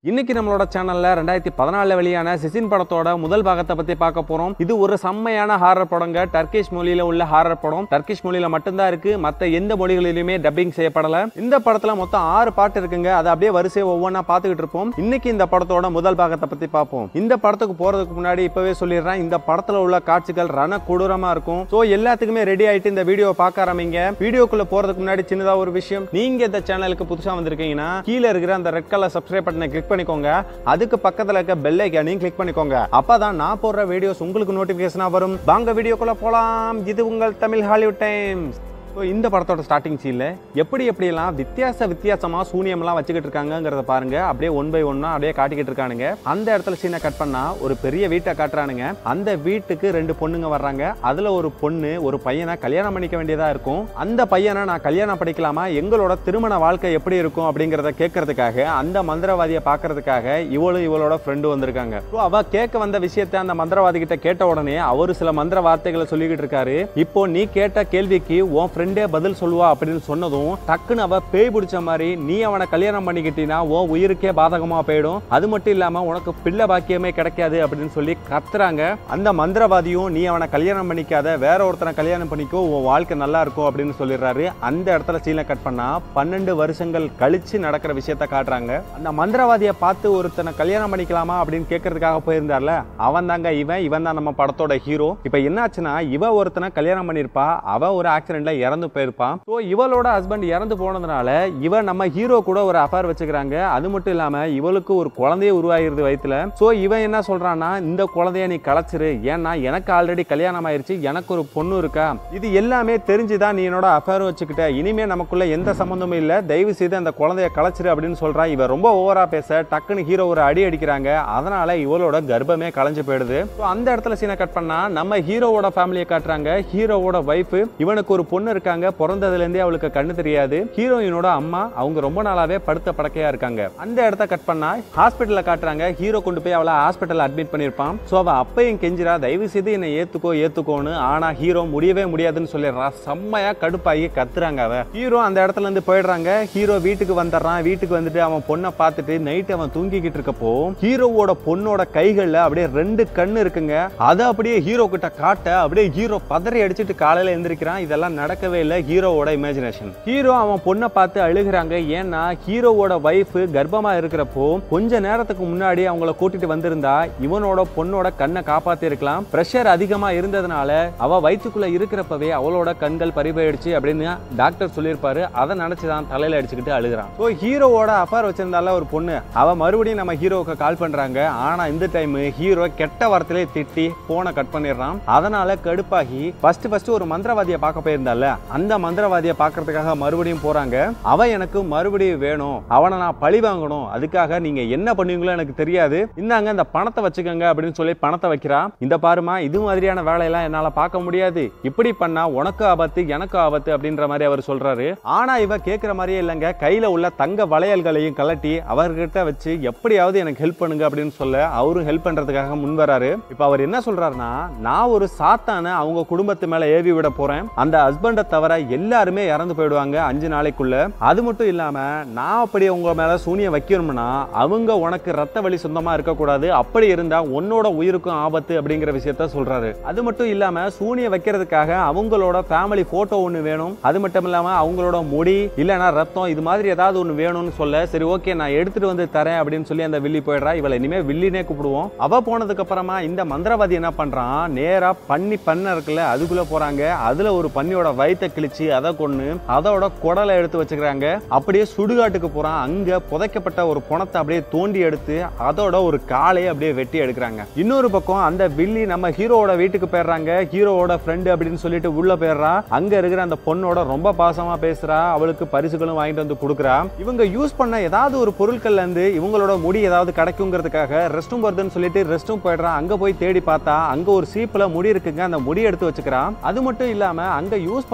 இன்னைக்கு நம்மளோட சேனல்ல ரெண்டாயிரத்தி பதினாலுல வெளியான சிசின் படத்தோட முதல் பாகத்தை பத்தி பார்க்க போறோம் இது ஒரு செம்மையான ஹாரர் படங்க டர்கிஷ் மொழியில உள்ள ஹாரர் படம் டர்கிஷ் மொழியில மட்டும்தான் இருக்கு மத்த எந்த மொழிகளிலுமே டப்பிங் செய்யப்படல இந்த படத்துல மொத்தம் ஆறு பாட்டு இருக்குங்க அதை அப்படியே வரிசையை ஒவ்வொன்றா பார்த்துக்கிட்டு இருப்போம் இன்னைக்கு இந்த படத்தோட முதல் பாகத்தை பத்தி பார்ப்போம் இந்த படத்துக்கு போறதுக்கு முன்னாடி இப்பவே சொல்லிடுறேன் இந்த படத்துல உள்ள காட்சிகள் ரண கொடூரமா இருக்கும் சோ எல்லாத்துக்குமே ரெடி ஆயிட்டு இந்த வீடியோவை பார்க்க ஆரம்பிங்க வீடியோக்குள்ள போறதுக்கு முன்னாடி சின்னதா ஒரு விஷயம் நீங்க இந்த சேனலுக்கு புதுசா வந்திருக்கீங்கன்னா கீழே இருக்கிற அந்த ரெட் கலர் சப்ஸ்கிரைப் பட்டனை கிளிக் பண்ணிக்கோங்க அதுக்கு பக்கத்துல இருக்க பெல் ஐக்கானையும் கிளிக் பண்ணிக்கோங்க அப்பதான் நான் போடுற வீடியோஸ் உங்களுக்கு நோட்டிபிகேஷனா வரும் வாங்க வீடியோக்குள்ள போலாம் இது உங்கள் தமிழ் ஹாலிவுட் டைம்ஸ் ஸோ இந்த படத்தோட ஸ்டார்டிங் சீனில் எப்படி எப்படியெல்லாம் வித்தியாச வித்தியாசமாக சூனியம்லாம் வச்சுக்கிட்டு இருக்காங்கங்கிறத பாருங்க அப்படியே ஒன் பை ஒன்னா அப்படியே காட்டிக்கிட்டு இருக்கானுங்க அந்த இடத்துல சீனை கட் பண்ணா ஒரு பெரிய வீட்டை காட்டுறானுங்க அந்த வீட்டுக்கு ரெண்டு பொண்ணுங்க வர்றாங்க அதுல ஒரு பொண்ணு ஒரு பையனை கல்யாணம் பண்ணிக்க வேண்டியதா இருக்கும் அந்த பையனை நான் கல்யாணம் படிக்கலாமா எங்களோட திருமண வாழ்க்கை எப்படி இருக்கும் அப்படிங்கறத கேட்கறதுக்காக அந்த மந்திரவாதியை பார்க்கறதுக்காக இவளும் இவளோட ஃப்ரெண்டு வந்திருக்காங்க ஸோ அவ கேட்க வந்த விஷயத்தை அந்த மந்திரவாதி கிட்ட கேட்ட உடனே அவரு சில மந்திர வார்த்தைகளை சொல்லிக்கிட்டு இருக்காரு இப்போ நீ கேட்ட கேள்விக்கு உன் ஃப்ரெண்டே பதில் சொல்லுவா அப்படின்னு சொன்னதும் டக்குன்னு அவ பேய் பிடிச்ச மாதிரி நீ அவனை கல்யாணம் பண்ணிக்கிட்டீன்னா உன் உயிருக்கே பாதகமா போயிடும் அது மட்டும் இல்லாம உனக்கு பிள்ளை பாக்கியமே கிடைக்காது அப்படின்னு சொல்லி கத்துறாங்க அந்த மந்திரவாதியும் நீ அவனை கல்யாணம் பண்ணிக்காத வேற ஒருத்தனை கல்யாணம் பண்ணிக்கோ உன் வாழ்க்கை நல்லா இருக்கும் அப்படின்னு சொல்லிடுறாரு அந்த இடத்துல சீனை கட் பண்ணா பன்னெண்டு வருஷங்கள் கழிச்சு நடக்கிற விஷயத்த காட்டுறாங்க அந்த மந்திரவாதியை பார்த்து ஒருத்தனை கல்யாணம் பண்ணிக்கலாமா அப்படின்னு கேட்கறதுக்காக போயிருந்தார்ல அவன் தாங்க இவன் இவன் தான் நம்ம படத்தோட ஹீரோ இப்போ என்னாச்சுன்னா இவ ஒருத்தனை கல்யாணம் பண்ணியிருப்பா அவ ஒரு ஆக்சிடென்ட்ல இறந்து போயிருப்பான் ஸோ இவளோட ஹஸ்பண்ட் இறந்து போனதுனால இவ நம்ம ஹீரோ கூட ஒரு அஃபேர் வச்சுக்கிறாங்க அது மட்டும் இல்லாம இவளுக்கு ஒரு குழந்தைய உருவாகிருது வயித்துல ஸோ இவன் என்ன சொல்றான்னா இந்த குழந்தைய நீ கலைச்சிரு ஏன்னா எனக்கு ஆல்ரெடி கல்யாணம் ஆயிருச்சு எனக்கு ஒரு பொண்ணு இருக்கா இது எல்லாமே தெரிஞ்சுதான் நீ என்னோட அஃபேர் வச்சுக்கிட்ட இனிமே நமக்குள்ள எந்த சம்மந்தமும் இல்ல தயவு செய்து அந்த குழந்தைய கலைச்சிரு அப்படின்னு சொல்றா இவ ரொம்ப ஓவரா பேச டக்குன்னு ஹீரோ ஒரு அடி அடிக்கிறாங்க அதனால இவளோட கர்ப்பமே கலைஞ்சு போயிடுது ஸோ அந்த இடத்துல சீனை கட் பண்ணா நம்ம ஹீரோவோட ஃபேமிலியை காட்டுறாங்க ஹீரோவோட ஒய்ஃப் இவனுக்கு ஒரு பொண்ணு இருக்காங்க பிறந்ததுல இருந்தே அவளுக்கு கண்ணு தெரியாது ஹீரோயினோட அம்மா அவங்க ரொம்ப நாளாவே படுத்த படக்கையா இருக்காங்க அந்த இடத்த கட் பண்ணா ஹாஸ்பிட்டல்ல காட்டுறாங்க ஹீரோ கொண்டு போய் அவளை ஹாஸ்பிட்டல் அட்மிட் பண்ணிருப்பான் ஸோ அவ அப்பையும் கெஞ்சிரா தயவு செய்து என்னை ஏத்துக்கோ ஏத்துக்கோன்னு ஆனா ஹீரோ முடியவே முடியாதுன்னு சொல்லிடுறா செம்மையா கடுப்பாகி கத்துறாங்க அவ ஹீரோ அந்த இடத்துல இருந்து போயிடுறாங்க ஹீரோ வீட்டுக்கு வந்துடுறான் வீட்டுக்கு வந்துட்டு அவன் பொண்ணை பார்த்துட்டு நைட் அவன் தூங்கிக்கிட்டு இருக்கப்போ ஹீரோவோட பொண்ணோட கைகள்ல அப்படியே ரெண்டு கண்ணு இருக்குங்க அதை அப்படியே ஹீரோ கிட்ட காட்ட அப்படியே ஹீரோ பதறி அடிச்சிட்டு காலையில எந்திரிக்கிறான் இதெல்லாம் நடக்கவே இல்லை ஹீரோவோட இமேஜினேஷன் ஹீரோ அவன் பொண்ணை பார்த்து அழுகுறாங்க ஏன்னா ஹீரோவோட ஒய்ஃப் கர்ப்பமா இருக்கிறப்போ கொஞ்ச நேரத்துக்கு முன்னாடி அவங்கள கூட்டிட்டு வந்திருந்தா இவனோட பொண்ணோட கண்ணை காப்பாத்தி இருக்கலாம் பிரஷர் அதிகமா இருந்ததுனால அவ வயிற்றுக்குள்ள இருக்கிறப்பவே அவளோட கண்கள் பறிபோயிடுச்சு அப்படின்னு டாக்டர் சொல்லியிருப்பாரு அதை நினைச்சுதான் தலையில அடிச்சுக்கிட்டு அழுகுறான் ஸோ ஹீரோவோட அஃபேர் வச்சிருந்தால ஒரு பொண்ணு அவ மறுபடியும் நம்ம ஹீரோவுக்கு கால் பண்றாங்க ஆனா இந்த டைம் ஹீரோ கெட்ட வார்த்தையிலே திட்டி போனை கட் பண்ணிடுறான் அதனால கடுப்பாகி ஃபர்ஸ்ட் ஃபர்ஸ்ட் ஒரு மந்திரவாதியை பார்க்க போயிருந்தால அந்த மந்திரவாதியை பார்க்கறதுக்காக மறுபடியும் போறாங்க அவ எனக்கு மறுபடியும் வேணும் அவனை நான் பழி வாங்கணும் அதுக்காக நீங்க என்ன பண்ணுவீங்களோ எனக்கு தெரியாது இந்தாங்க இந்த பணத்தை வச்சுக்கோங்க அப்படின்னு சொல்லி பணத்தை வைக்கிறா இந்த பாருமா இது மாதிரியான வேலையெல்லாம் என்னால பார்க்க முடியாது இப்படி பண்ணா உனக்கு ஆபத்து எனக்கு ஆபத்து அப்படின்ற மாதிரி அவர் சொல்றாரு ஆனா இவ கேட்கிற மாதிரியே இல்லைங்க கையில உள்ள தங்க வளையல்களையும் கலட்டி அவர்கிட்ட வச்சு எப்படியாவது எனக்கு ஹெல்ப் பண்ணுங்க அப்படின்னு சொல்ல அவரும் ஹெல்ப் பண்றதுக்காக முன் வராரு இப்ப அவர் என்ன சொல்றாருன்னா நான் ஒரு சாத்தான அவங்க குடும்பத்து மேல ஏவி விட போறேன் அந்த ஹஸ்பண்டை தவிர எல்லாருமே இறந்து போயிடுவாங்க அஞ்சு நாளைக்குள்ள அது மட்டும் இல்லாம நான் அப்படி உங்க மேல சூனியம் வைக்கணும்னா அவங்க உனக்கு ரத்த வழி சொந்தமா இருக்கக்கூடாது அப்படி இருந்தா உன்னோட உயிருக்கும் ஆபத்து அப்படிங்கிற விஷயத்த சொல்றாரு அது மட்டும் இல்லாம சூனியம் வைக்கிறதுக்காக அவங்களோட ஃபேமிலி போட்டோ ஒன்று வேணும் அது மட்டும் இல்லாம அவங்களோட முடி இல்லைன்னா ரத்தம் இது மாதிரி ஏதாவது ஒன்று வேணும்னு சொல்ல சரி ஓகே நான் எடுத்துட்டு வந்து தரேன் அப்படின்னு சொல்லி அந்த வில்லி போயிடுறா இவளை இனிமே வில்லினே கூப்பிடுவோம் அவ போனதுக்கு அப்புறமா இந்த மந்திரவாதி என்ன பண்றான் நேரா பண்ணி பண்ண இருக்குல்ல அதுக்குள்ள போறாங்க அதுல ஒரு பன்னியோட வயித்தை கிழிச்சு அதை கொண்டு அதோட குடலை எடுத்து வச்சுக்கிறாங்க அப்படியே சுடுகாட்டுக்கு போறான் அங்க புதைக்கப்பட்ட ஒரு புணத்தை அப்படியே தோண்டி எடுத்து அதோட ஒரு காலையை அப்படியே வெட்டி எடுக்கிறாங்க இன்னொரு பக்கம் அந்த வில்லி நம்ம ஹீரோவோட வீட்டுக்கு போயிடுறாங்க ஹீரோவோட ஃப்ரெண்டு அப்படின்னு சொல்லிட்டு உள்ள போயிடுறா அங்க இருக்கிற அந்த பொண்ணோட ரொம்ப பாசமா பேசுறா அவளுக்கு பரிசுகளும் வாங்கிட்டு வந்து கொடுக்குறா இவங்க யூஸ் பண்ண ஏதாவது ஒரு பொருட்கள்ல இருந்து இவங்களோட முடி ஏதாவது கிடைக்குங்கிறதுக்காக ரெஸ்ட் ரூம் வருதுன்னு சொல்லிட்டு ரெஸ்ட் ரூம் போயிடுறான் அங்க போய் தேடி பார்த்தா அங்க ஒரு சீப்ல முடி இருக்குங்க அந்த முடி எடுத்து வச்சுக்கிறான் அது மட்டும் இல்லாம அங்க யூஸ் பண்ண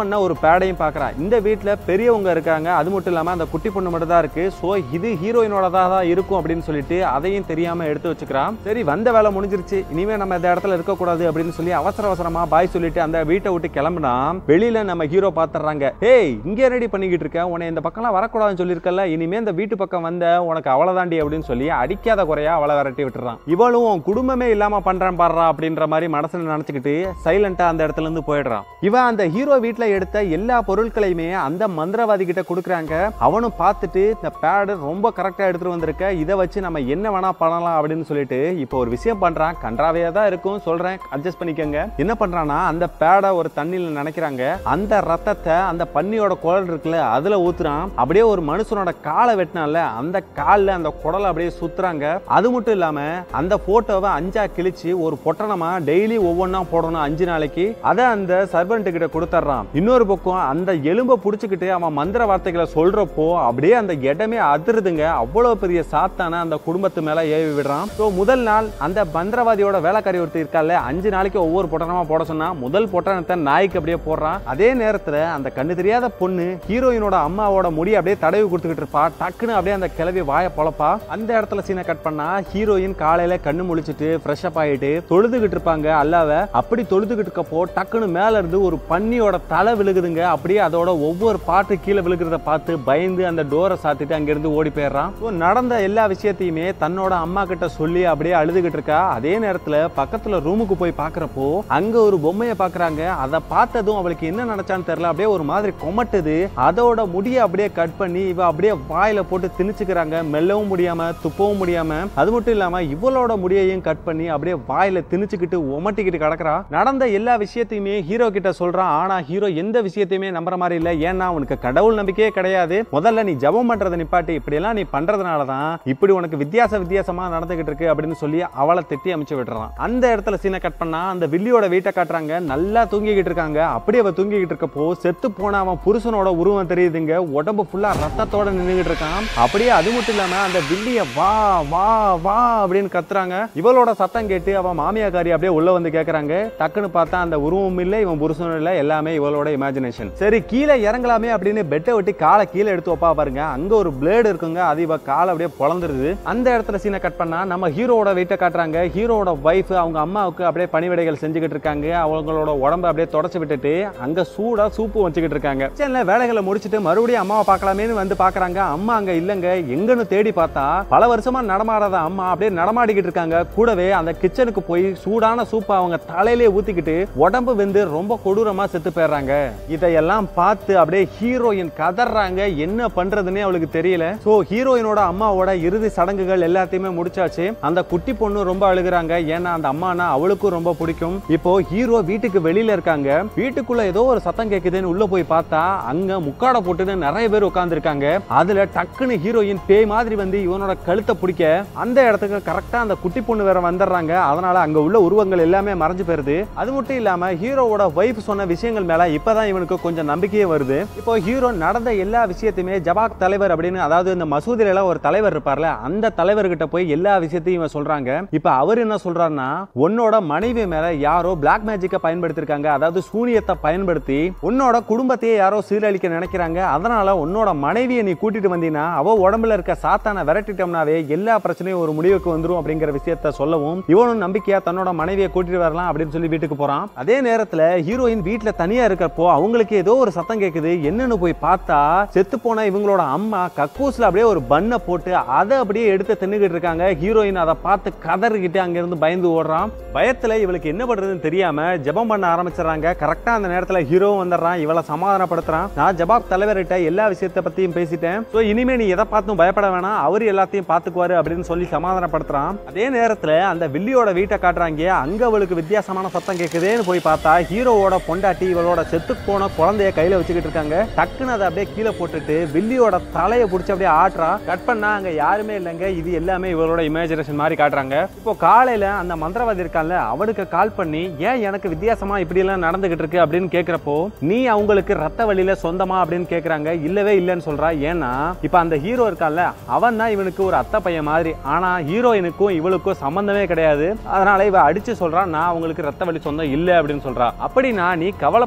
பண்ண ஒரு பேடையும் பார்க்கறா இந்த வீட்ல பெரியவங்க இருக்காங்க அது மட்டும் இல்லாம அந்த குட்டி பொண்ணு மட்டும் தான் இருக்கு சோ இது ஹீரோயினோட தான் இருக்கும் அப்படின்னு சொல்லிட்டு அதையும் தெரியாம எடுத்து வச்சுக்கிறான் சரி வந்த வேலை முடிஞ்சிருச்சு இனிமே நம்ம இந்த இடத்துல இருக்க கூடாது அப்படின்னு சொல்லி அவசர அவசரமா பாய் சொல்லிட்டு அந்த வீட்டை விட்டு கிளம்புனா வெளியில நம்ம ஹீரோ பாத்துறாங்க ஏய் இங்க ரெடி பண்ணிக்கிட்டு இருக்க உன்னை இந்த பக்கம்லாம் வரக்கூடாதுன்னு சொல்லியிருக்கல இனிமே இந்த வீட்டு பக்கம் வந்த உனக்கு அவ்வளவுதாண்டி அப்படின்னு சொல்லி அடிக்காத குறையா அவளை விரட்டி விட்டுறான் இவளும் உன் குடும்பமே இல்லாம பண்றான் பாடுறா அப்படின்ற மாதிரி மனசுல நினைச்சுக்கிட்டு சைலண்டா அந்த இடத்துல இருந்து போயிடுறான் இவன் அந்த ஹீரோ வீட்ல எடுத்த எல்லா பொருட்களையுமே அந்த மந்திரவாதி கிட்ட கொடுக்குறாங்க அவனும் பார்த்துட்டு இந்த பேடு ரொம்ப கரெக்டா எடுத்துட்டு வந்திருக்க இதை வச்சு நம்ம என்ன வேணா பண்ணலாம் அப்படின்னு சொல்லிட்டு இப்போ ஒரு விஷயம் பண்றான் கன்றாவையா தான் இருக்கும் சொல்றேன் அட்ஜஸ்ட் பண்ணிக்கோங்க என்ன பண்றான்னா அந்த பேடை ஒரு தண்ணியில நினைக்கிறாங்க அந்த ரத்தத்தை அந்த பன்னியோட குடல் இருக்குல்ல அதுல ஊத்துறான் அப்படியே ஒரு மனுஷனோட காலை வெட்டினால அந்த கால்ல அந்த குடலை அப்படியே சுத்துறாங்க அது மட்டும் இல்லாம அந்த போட்டோவை அஞ்சா கிழிச்சு ஒரு பொட்டணமா டெய்லி ஒவ்வொன்றா போடணும் அஞ்சு நாளைக்கு அதை அந்த சர்வெண்ட் கிட்ட கொடுத்துட்றான் இன்னொரு பக்கம் அந்த எலும்பை புடிச்சுக்கிட்டு அவன் மந்திர வார்த்தைகளை சொல்றப்போ அப்படியே அந்த இடமே அதிருதுங்க அவ்வளவு பெரிய சாத்தான அந்த குடும்பத்து மேல ஏவி விடுறான் ஸோ முதல் நாள் அந்த மந்திரவாதியோட வேலைக்காரி ஒருத்தர் இருக்கால அஞ்சு நாளைக்கு ஒவ்வொரு பொட்டணமா போட சொன்னா முதல் பொட்டணத்தை நாய்க்கு அப்படியே போடுறான் அதே நேரத்துல அந்த கண்ணு தெரியாத பொண்ணு ஹீரோயினோட அம்மாவோட முடி அப்படியே தடவி கொடுத்துக்கிட்டு இருப்பா டக்குன்னு அப்படியே அந்த கிளவி வாய பொழப்பா அந்த இடத்துல சீனை கட் பண்ணா ஹீரோயின் காலையில கண்ணு முழிச்சிட்டு ஃப்ரெஷ் அப் ஆயிட்டு தொழுதுகிட்டு இருப்பாங்க அல்லாவ அப்படி தொழுதுகிட்டு இருக்கப்போ டக்குன்னு மேல இருந்து ஒரு பன்னியோட தலை விழுகுதுங்க அப்படியே அதோட ஒவ்வொரு பாட்டு கீழே விழுகிறத பார்த்து பயந்து அந்த டோரை சாத்திட்டு அங்கிருந்து ஓடி போயிடுறான் So, நடந்த எல்லா விஷயத்தையுமே தன்னோட அம்மா கிட்ட சொல்லி அப்படியே அழுதுகிட்டு இருக்கா அதே நேரத்துல பக்கத்துல ரூமுக்கு போய் பாக்குறப்போ அங்க ஒரு பொம்மையை பாக்குறாங்க அதை பார்த்ததும் அவளுக்கு என்ன நினைச்சான்னு தெரியல அப்படியே ஒரு மாதிரி கொமட்டுது அதோட முடியை அப்படியே கட் பண்ணி இவ அப்படியே வாயில போட்டு திணிச்சுக்கிறாங்க மெல்லவும் முடியாம துப்பவும் முடியாம அது மட்டும் இல்லாம இவளோட முடியையும் கட் பண்ணி அப்படியே வாயில திணிச்சுக்கிட்டு உமட்டிக்கிட்டு கிடக்குறா நடந்த எல்லா விஷயத்தையுமே ஹீரோ கிட்ட சொல்றான் ஆனா ஹீரோ எந்த விஷயத்தையுமே நம்புற மாதிரி இல்ல ஏன்னா உனக்கு கடவுள் நம்பிக்கையே கிடையாது முதல்ல நீ ஜெபம் பண்றதை நிப்பாட்டி இப்படி எல்லாம் நீ பண்றதுனால தான் இப்படி உனக்கு வித்தியாச வித்தியாசமா நடந்துகிட்டு இருக்கு அப்படின்னு சொல்லி அவளை திட்டி அமைச்சு விடுறான் அந்த இடத்துல சீனை கட் பண்ணா அந்த வில்லியோட வீட்டை காட்டுறாங்க நல்லா தூங்கிக்கிட்டு இருக்காங்க அப்படியே அவ தூங்கிக்கிட்டு இருக்கப்போ செத்து போன அவன் புருஷனோட உருவம் தெரியுதுங்க உடம்பு ஃபுல்லா ரத்தத்தோட நின்றுகிட்டு இருக்கான் அப்படியே அது மட்டும் இல்லாம அந்த வில்லிய வா வா வா அப்படின்னு கத்துறாங்க இவளோட சத்தம் கேட்டு அவன் மாமியாக்காரி அப்படியே உள்ள வந்து கேக்குறாங்க டக்குன்னு பார்த்தா அந்த உருவம் இல்ல இவன் புருஷனும் இல்ல எல்லாமே இவளோட இமேஜினேஷன் சரி கீழே இறங்கலாமே அப்படின்னு பெட்டை வெட்டி காலை கீழே எடுத்து வைப்பா பாருங்க அங்க ஒரு பிளேடு இருக்குங்க அது இவ காலை அப்படியே பொழந்துருது அந்த இடத்துல சீனை கட் பண்ணா நம்ம ஹீரோவோட வீட்டை காட்டுறாங்க ஹீரோவோட வைஃப் அவங்க அம்மாவுக்கு அப்படியே பணிவிடைகள் செஞ்சுக்கிட்டு இருக்காங்க அவங்களோட உடம்ப அப்படியே தொடச்சு விட்டுட்டு அங்க சூடா சூப்பு வச்சுக்கிட்டு இருக்காங்க கிச்சன்ல வேலைகளை முடிச்சிட்டு மறுபடியும் அம்மாவை பார்க்கலாமேன்னு வந்து பாக்குறாங்க அம்மா அங்க இல்லங்க எங்கன்னு தேடி பார்த்தா பல வருஷமா நடமாடாத அம்மா அப்படியே நடமாடிக்கிட்டு இருக்காங்க கூடவே அந்த கிச்சனுக்கு போய் சூடான சூப்பை அவங்க தலையிலே ஊத்திக்கிட்டு உடம்பு வெந்து ரொம்ப கொடூரமா செத்து போயிடுறாங்க இதையெல்லாம் பார்த்து அப்படியே ஹீரோயின் கதறாங்க என்ன பண்றதுன்னே அவளுக்கு தெரியல சோ ஹீரோயினோட அம்மாவோட இறுதி சடங்குகள் எல்லாத்தையுமே முடிச்சாச்சு அந்த குட்டி பொண்ணு ரொம்ப அழுகுறாங்க ஏன்னா அந்த அம்மானா அவளுக்கும் ரொம்ப பிடிக்கும் இப்போ ஹீரோ வீட்டுக்கு வெளியில இருக்காங்க வீட்டுக்குள்ள ஏதோ ஒரு சத்தம் கேக்குதுன்னு உள்ள போய் பார்த்தா அங்க முக்காட போட்டுன்னு நிறைய பேர் உட்கார்ந்துருக்காங்க அதுல டக்குன்னு ஹீரோயின் பேய் மாதிரி வந்து இவனோட கழுத்தை பிடிக்க அந்த இடத்துக்கு கரெக்டா அந்த குட்டி பொண்ணு வேற வந்துடுறாங்க அதனால அங்க உள்ள உருவங்கள் எல்லாமே மறைஞ்சு போயிருது அது மட்டும் இல்லாம ஹீரோவோட வைஃப் சொன்ன விஷயங்கள் மேல இப்பதான் இவனுக்கு கொஞ்சம் நம்பிக்கையே வருது இப்போ ஹீரோ நடந்த எல்லா விஷயத்தையுமே ஜபாக் தலைவர் அப்படின்னு அதாவது இந்த மசூதியில எல்லாம் ஒரு தலைவர் இருப்பார்ல அந்த தலைவர்கிட்ட போய் எல்லா விஷயத்தையும் இவன் சொல்றாங்க இப்போ அவர் என்ன சொல்றாருன்னா உன்னோட மனைவி மேல யாரோ பிளாக் மேஜிக்கை பயன்படுத்திருக்காங்க அதாவது சூனியத்தை பயன்படுத்தி உன்னோட குடும்பத்தையே யாரோ சீரழிக்க நினைக்கிறாங்க அதனால உன்னோட மனைவியை நீ கூட்டிட்டு வந்தீங்கன்னா அவ உடம்புல இருக்க சாத்தான விரட்டிட்டோம்னாவே எல்லா பிரச்சனையும் ஒரு முடிவுக்கு வந்துரும் அப்படிங்கிற விஷயத்த சொல்லவும் இவனும் நம்பிக்கையா தன்னோட மனைவியை கூட்டிட்டு வரலாம் அப்படின்னு சொல்லி வீட்டுக்கு போறான் அதே நேரத்துல ஹீரோயின் வீட்டுல தனியா இருக்கிறப்போ அவங்களுக்கு ஏதோ ஒரு சத்தம் கேக்குது என்னன்னு போய் பார்த்தா செத்து போன இவங்களோட அம்மா கக்கூஸ்ல அப்படியே ஒரு பண்ணை போட்டு அதை அப்படியே எடுத்து தின்னுகிட்டு இருக்காங்க ஹீரோயின் அதை பார்த்து கதறிக்கிட்டு அங்க இருந்து பயந்து ஓடுறான் பயத்துல இவளுக்கு என்ன பண்றதுன்னு தெரியாம ஜெபம் பண்ண ஆரம்பிச்சிடறாங்க கரெக்டா அந்த நேரத்துல ஹீரோவும் வந்துடுறான் இவளை சமாதானப்படுத்துறான் நான் ஜபாப் தலைவர்கிட்ட எல்லா விஷயத்தை பத்தியும் பேசிட்டேன் சோ இனிமே நீ எதை பார்த்தும் பயப்பட வேணாம் அவர் எல்லாத்தையும் பாத்துக்குவாரு அப்படின்னு சொல்லி சமாதானப்படுத்துறான் அதே நேரத்துல அந்த வில்லியோட வீட்டை காட்டுறாங்க அங்க அவளுக்கு வித்தியாசமான சத்தம் கேக்குதேன்னு போய் பார்த்தா ஹீரோவோட பொண்டாட்டி இவளோட செத்து போன குழந்தைய கையில வச்சுக்கிட்டு இருக்காங்க டக்குன்னு அதை அப்படியே கீழே போட்டுட்டு வில்லியோட தலையை பிடிச்சி அப்படியே ஆட்டுறா கட் பண்ணா அங்க யாருமே இல்லைங்க இது எல்லாமே இவளோட இமேஜினேஷன் மாதிரி காட்டுறாங்க இப்போ காலையில அந்த மந்திரவாதி இருக்கான்ல அவனுக்கு கால் பண்ணி ஏன் எனக்கு வித்தியாசமா இப்படி எல்லாம் நடந்துகிட்டு இருக்கு அப்படின்னு கேக்குறப்போ நீ அவங்களுக்கு ரத்த வழியில சொந்தமா அப்படின்னு கேக்குறாங்க இல்லவே இல்லைன்னு சொல்றா ஏன்னா இப்ப அந்த ஹீரோ இருக்கான்ல அவன் தான் இவனுக்கு ஒரு அத்தை பையன் மாதிரி ஆனா ஹீரோயினுக்கும் இவளுக்கும் சம்பந்தமே கிடையாது அதனால இவ அடிச்சு சொல்றான் நான் அவங்களுக்கு ரத்த வழி சொந்தம் இல்ல அப்படின்னு சொல்றா அப்படின்னா நீ கவலைப்படவே தேவை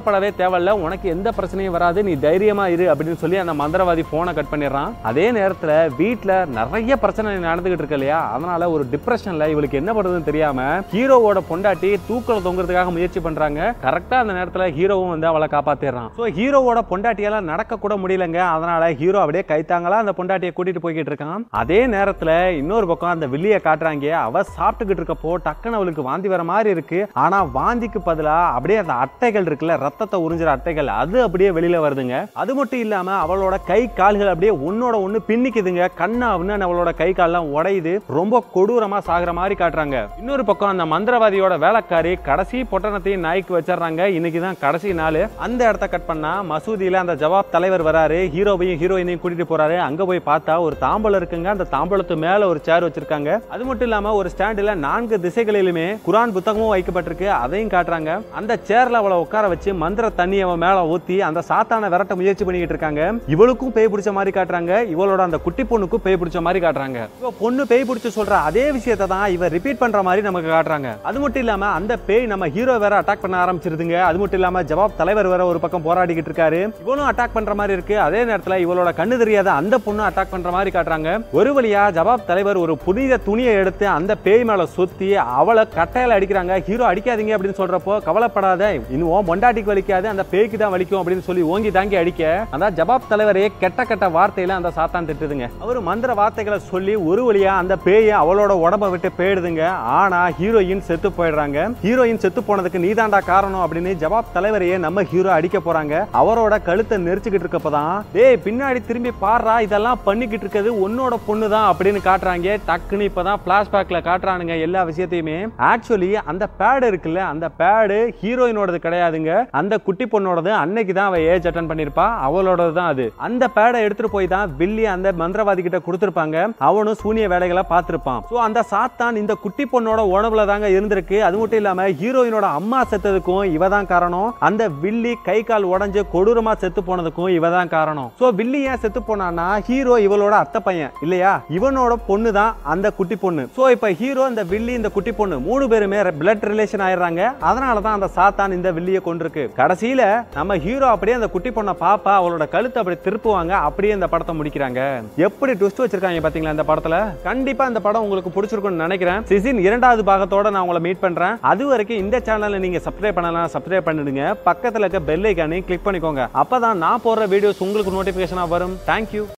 தேவையில்ல உனக்கு எந்த பிரச்சனையும் வராது நீ தைரியமா இரு அப்படின்னு சொல்லி அந்த மந்திரவாதி போனை கட் பண்ணிடுறான் அதே நேரத்துல வீட்ல நிறைய பிரச்சனை நடந்துகிட்டு இருக்கு இல்லையா அதனால ஒரு டிப்ரெஷன்ல இவளுக்கு என்ன பண்றதுன்னு தெரியாம ஹீரோவோட பொண்டாட்டி தூக்கல தொங்குறதுக்காக முயற்சி பண்றாங்க கரெக்டா அந்த நேரத்துல ஹீரோவும் வந்து அவளை காப்பாத்திடுறான் சோ ஹீரோவோட பொண்டாட்டியால நடக்க கூட முடியலங்க அதனால ஹீரோ அப்படியே கைத்தாங்களா அந்த பொண்டாட்டியை கூட்டிட்டு போய்கிட்டு இருக்கான் அதே நேரத்துல இன்னொரு பக்கம் அந்த வில்லிய காட்டுறாங்க அவ சாப்பிட்டுக்கிட்டு இருக்கப்போ டக்குன்னு அவளுக்கு வாந்தி வர மாதிரி இருக்கு ஆனா வாந்திக்கு பதிலா அப்படியே அந்த அட்டைகள் இருக்குல்ல ரத்தத்தை உறிஞ்சுற அட்டைகள் அது அப்படியே வெளியில வருதுங்க அது மட்டும் இல்லாம அவளோட கை கால்கள் அப்படியே ஒன்னோட ஒண்ணு பின்னிக்குதுங்க கண்ணா அப்படின்னு அவளோட கை கால்லாம் உடையுது ரொம்ப கொடூரமா சாகுற மாதிரி காட்டுறாங்க இன்னொரு பக்கம் அந்த மந்திரவாதியோட வேலைக்காரி கடைசி பொட்டணத்தையும் நாய்க்கு வச்சிடுறாங்க இன்னைக்கு தான் கடைசி நாள் அந்த இடத்த கட் பண்ணா மசூதியில அந்த ஜவாப் தலைவர் வராரு ஹீரோவையும் ஹீரோயினையும் கூட்டிட்டு போறாரு அங்க போய் பார்த்தா ஒரு தாம்பலம் இருக்குங்க அந்த தாம்பலத்து மேல ஒரு சேர் வச்சிருக்காங்க அது மட்டும் இல்லாம ஒரு ஸ்டாண்டில் நான்கு திசைகளிலுமே குரான் புத்தகமும் வைக்கப்பட்டிருக்கு அதையும் காட்டுறாங்க அந்த சேர்ல அவளை உட்கார வச்சு மந்திர தண்ணி அவன் மேல ஊத்தி அந்த சாத்தான விரட்ட முயற்சி பண்ணிக்கிட்டு இருக்காங்க இவளுக்கும் பேய் பிடிச்ச மாதிரி காட்டுறாங்க இவளோட அந்த குட்டி பொண்ணுக்கும் பேய் பிடிச்ச மாதிரி காட்டுறாங்க இவ பொண்ணு பேய் பிடிச்சு சொல்ற அதே விஷயத்தை தான் இவ ரிப்பீட் பண்ற மாதிரி நமக்கு காட்டுறாங்க அது மட்டும் இல்லாம அந்த பேய் நம்ம ஹீரோ வேற அட்டாக் பண்ண ஆரம்பிச்சிருதுங்க அது மட்டும் இல்லாம ஜவாப் தலைவர் வேற ஒரு பக்கம் போராடிக்கிட்டு இருக்காரு இவளும் அட்டாக் பண்ற மாதிரி இருக்கு அதே நேரத்துல இவளோட கண்ணு தெரியாத அந்த பொண்ணு அட்டாக் பண்ற மாதிரி காட்டுறாங்க ஒரு வழியா ஜவாப் தலைவர் ஒரு புனித துணியை எடுத்து அந்த பேய் மேல சுத்தி அவளை கட்டையில அடிக்கிறாங்க ஹீரோ அடிக்காதீங்க அப்படின்னு சொல்றப்போ கவலைப்படாத இன்னும் பொண்டாட்டிக்கு வலிக்காது அந்த பேய்க்கு தான் வலிக்கும் அப்படின்னு சொல்லி ஓங்கி தாங்கி அடிக்க அந்த ஜவாப் தலைவரே கெட்ட கெட்ட வார்த்தையில அந்த சாத்தான் திட்டுதுங்க அவர் மந்திர வார்த்தைகளை சொல்லி ஒரு வழியா அந்த பேயை அவளோட உடம்ப விட்டு போயிடுதுங்க ஆனா ஹீரோயின் செத்து போயிடுறாங்க ஹீரோயின் செத்து போனதுக்கு நீதாண்டா காரணம் அப்படின்னு ஜவாப் தலைவரையே நம்ம ஹீரோ அடிக்க போறாங்க அவரோட கழுத்தை நெரிச்சுக்கிட்டு இருக்கப்பதான் டேய் பின்னாடி திரும்பி பாடுறா இதெல்லாம் பண்ணிக்கிட்டு இருக்கிறது உன்னோட பொண்ணு தான் அப்படின்னு காட்டுறாங்க டக்குன்னு இப்பதான் பிளாஷ்பேக்ல காட்டுறானுங்க எல்லா விஷயத்தையுமே ஆக்சுவலி அந்த பேடு இருக்குல்ல அந்த பேடு ஹீரோயினோடது கிடையாதுங்க அந்த குட்டி பொண்ணோடது அன்னைக்கு தான் அவ ஏஜ் அட்டன் பண்ணிருப்பா அவளோடது தான் அது அந்த பேடை எடுத்துட்டு போய் தான் வில்லி அந்த மந்திரவாதி கிட்ட கொடுத்திருப்பாங்க அவனும் சூனிய வேலைகளை பார்த்திருப்பான் சோ அந்த சாத்தான் இந்த குட்டி பொண்ணோட உணவுல தாங்க இருந்திருக்கு அது மட்டும் இல்லாம ஹீரோயினோட அம்மா செத்ததுக்கும் இவ தான் காரணம் அந்த வில்லி கை கால் உடைஞ்சு கொடூரமா செத்து போனதுக்கும் இவ தான் காரணம் சோ வில்லி ஏன் செத்து போனான்னா ஹீரோ இவளோட அத்தை பையன் இல்லையா இவனோட பொண்ணு தான் அந்த குட்டி பொண்ணு சோ இப்ப ஹீரோ இந்த வில்லி இந்த குட்டி பொண்ணு மூணு பேருமே பிளட் ரிலேஷன் ஆயிடுறாங்க அதனால தான் அந்த சாத்தான் இந்த வில்லிய கொண்டிருக்கு கடைசியில நம்ம ஹீரோ அப்படியே அந்த குட்டி பொண்ணை பாப்பா அவளோட கழுத்தை அப்படி திருப்புவாங்க அப்படியே இந்த படத்தை முடிக்கிறாங்க எப்படி ட்விஸ்ட் வச்சிருக்காங்க பாத்தீங்களா இந்த படத்துல கண்டிப்பா இந்த படம் உங்களுக்கு பிடிச்சிருக்கும்னு நினைக்கிறேன் சீசன் இரண்டாவது பாகத்தோட நான் உங்களை மீட் பண்றேன் அது வரைக்கும் இந்த சேனலை நீங்க சப்ஸ்கிரைப் பண்ணலாம் சப்ஸ்கிரைப் பண்ணிடுங்க பக்கத்துல இருக்க பெல் ஐக்கானையும் கிளிக் பண்ணிக்கோங்க அப்பதான் நான் போடுற வீடியோஸ் உங்களுக்கு நோட்டிபிகேஷனா வரும் தேங்க்யூ